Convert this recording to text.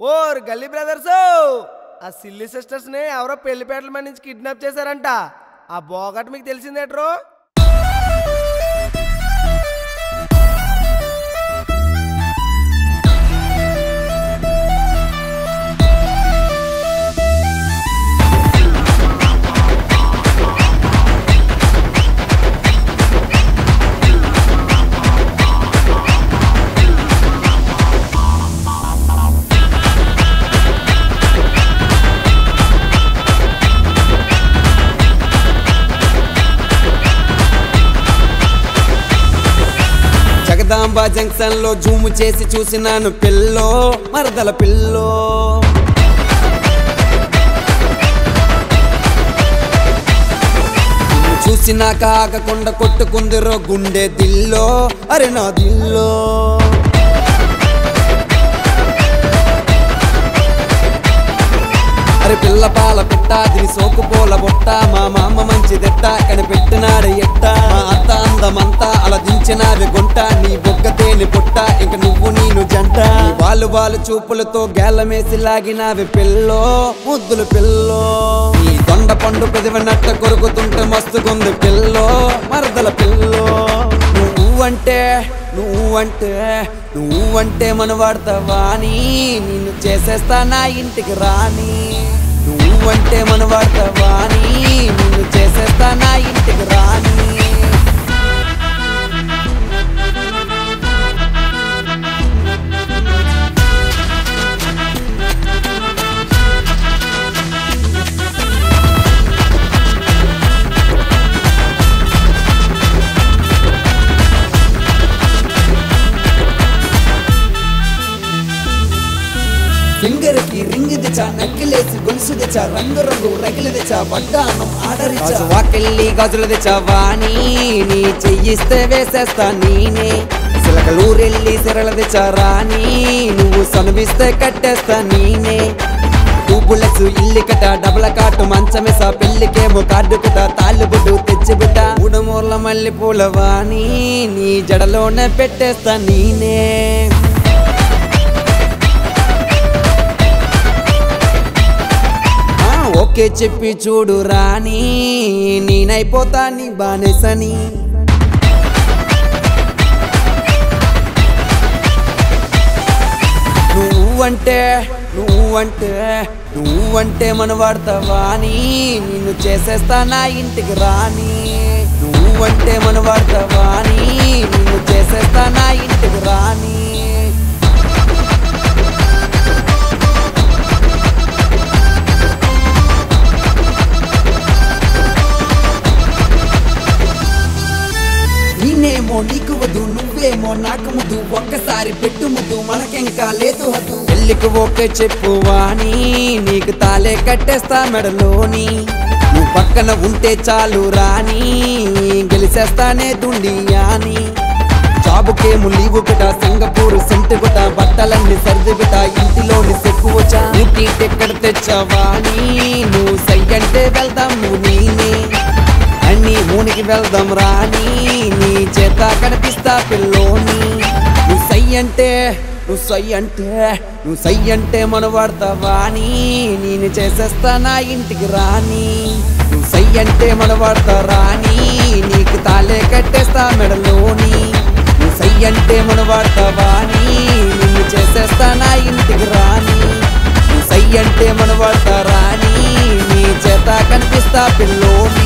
or గల్లీ brothers ఆ silly sisters ని ఎవరో పెళ్లిపేటల మీద నుంచి కిడ్నాప్ చేశారంట ఆ బోగట్ మీకు తెలిసిందేట్రో జగదాంబ జంక్షన్ లో జూమ్ చేసి చూసినాను పిల్లో మరదల పిల్లో నిన్ను చూసినాక ఆగకుండా కొట్టుకుందిరో గుండె దిల్లో అరే నా దిల్లో అరే పిల్ల పాల పెట్ట దీని సోకు పోల బొట్ట మా మామ మంచి దెట్ట కనిపెట్టినాడు ఎట్ట మా అత్త అందమంతా అలా దించినాడు గుంట నీ బొగ్గ తేని పుట్ట ఇంక నువ్వు నేను జంట నీ వాళ్ళు వాళ్ళు చూపులతో గేలమేసి లాగినావి పిల్లో ముద్దులు పిల్లో నీ దొండ పండు పెదవినట్ట కొరుకుతుంటే మస్తుకుంది పిల్లో మరదల పిల్లో నువ్వంటే నువ్వంటే నువ్వంటే మన వాడతావా అని నిన్ను చేసేస్తా నా ఇంటికి రాని నువ్వంటే మన వాడతావా అని నిన్ను చేసేస్తా నా ఇంటికి రాని ఫింగర్ కి రింగ్ తెచ్చా నెక్లెస్ గొలుసు తెచ్చా రంగు రంగు రగిలి తెచ్చా వడ్డానం ఆర్డర్ ఇచ్చా వాకెళ్ళి గజులు తెచ్చా వాణి నీ చెయ్యిస్తే వేసేస్తా నేనే సిలకలూరెళ్ళి సిరల తెచ్చా రాని నువ్వు సనువిస్తే కట్టేస్తా నేనే టూబులెస్ ఇల్లు కట డబల కాటు మంచమేసా పెళ్లికేమో కార్డు కట తాళ్ళు బుడ్డు తెచ్చి బిడ్డ మూడమూర్ల మల్లె పూల వాణి నీ జడలోనే పెట్టేస్తా నేనే ఆ, ఓకే చెప్పి చూడు రాని నేనైపోతా నీ బానేసని నువ్వంటే నువ్వంటే నువ్వంటే మన వాడతావా అని నిన్ను చేసేస్తా నా ఇంటికి రాని నువ్వంటే మన వాడతావా అని నిన్ను చేసేస్తా నా ఇంటికి రాని నేనేమో నీకు వద్దు నువ్వేమో నాకు ముద్దు ఒక్కసారి పెట్టు ముద్దు మనకెంకా లేదు హద్దు పెళ్ళికి ఓకే చెప్పు వాణి నీకు తాలే కట్టేస్తా మెడలోని నువ్వు పక్కన ఉంటే చాలు రాని గెలిచేస్తానే దుండియాని జాబుకేమో లీవు పెట్ట సింగపూర్ సెంటు పెట్ట బట్టలన్నీ సర్ది పెట్ట ఇంటిలోని సెక్కు వచ్చా ఇంటి ఎక్కడ తెచ్చావాని నువ్వు సై అంటే వెళ్దాం నువ్వు నేనే అన్ని మూనికి వెళ్దాం రాని నీ చేత కనిపిస్తా పిల్లోని నువ్వు సై అంటే నువ్వు సై అంటే నువ్వు సై అంటే మన వాడతావా అని నేను చేసేస్తా నా ఇంటికి రాని నువ్వు సై అంటే మన వాడతా రాని నీకు తాలే కట్టేస్తా మెడలోని నువ్వు సై అంటే మన వాడతావా అని నిన్ను చేసేస్తా నా ఇంటికి రాని నువ్వు సై అంటే మన వాడతా రాని నీ చేత కనిపిస్తా పిల్లోని